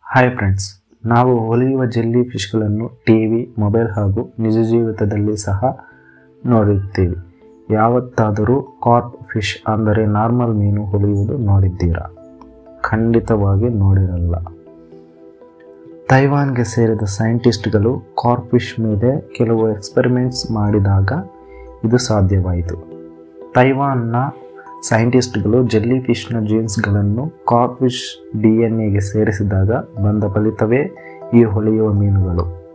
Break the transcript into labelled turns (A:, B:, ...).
A: hi friends ನಾವು ಹೊಲಿಯುವ jelly ಫಿಶ್ಗಳನ್ನು ಟಿ ವಿ ಮೊಬೈಲ್ ಹಾಗೂ ನಿಜ ಜೀವಿತದಲ್ಲಿ ಸಹ ನೋಡುತ್ತೀವಿ ಯಾವತ್ತಾದರೂ ಕಾರ್ಪ್ ಫಿಶ್ ಅಂದರೆ ನಾರ್ಮಲ್ ಮೀನು ಹೊಲಿಯುವುದು ನೋಡಿದ್ದೀರಾ ಖಂಡಿತವಾಗಿ ನೋಡಿರಲ್ಲ ತೈವಾನ್ಗೆ ಸೇರಿದ ಸೈಂಟಿಸ್ಟ್ಗಳು ಕಾರ್ಪ್ ಫಿಶ್ ಮೇಲೆ ಕೆಲವು ಎಕ್ಸ್ಪೆರಿಮೆಂಟ್ಸ್ ಮಾಡಿದಾಗ ಇದು ಸಾಧ್ಯವಾಯಿತು ತೈವಾನ್ನ ಸೈಂಟಿಸ್ಟ್ಗಳು ಜೆಲ್ಲಿ ಫಿಶ್ನ ಜೀನ್ಸ್ಗಳನ್ನು ಕಾರ್ಪ್ ಫಿಶ್ ಡಿ ಎನ್ ಎಗೆ ಸೇರಿಸಿದಾಗ ಬಂದ ಫಲಿತವೇ ಈ ಹೊಳೆಯುವ ಮೀನುಗಳು